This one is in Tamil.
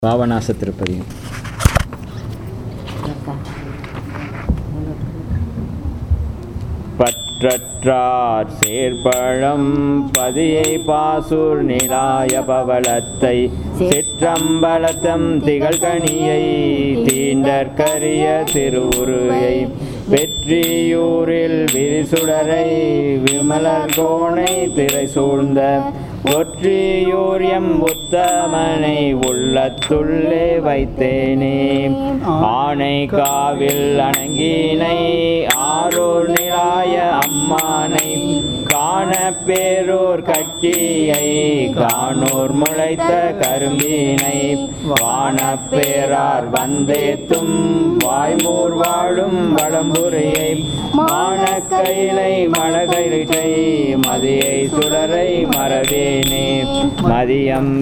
பாவநாச திருப்பதியும் பற்றற்றார் சேர்பழம் பதியை பாசூர் நிலாய பவளத்தை சிற்றம்பலத்தம் திகழ்கனியை தீண்டற்கரிய திருவுருவை வெற்றியூரில் விரிசுடரை விமலர் கோணை திரை சூழ்ந்த ஒற்றியூரியம் உத்தமனை உள்ளத்துள்ளே வைத்தேனே ஆனை காவில் அணங்கினை ஆரூர் நிலாய அம்மானை காண பேரூர் கட்டியை காணூர் முளைத்த கரும்பினை வானப்பேரார் வந்தேத்தும் வாய்மூர் வாழும் வளம்புரையை மானக்கைலை மழகைலை மதியை சுடரை மறவேனே மதியம்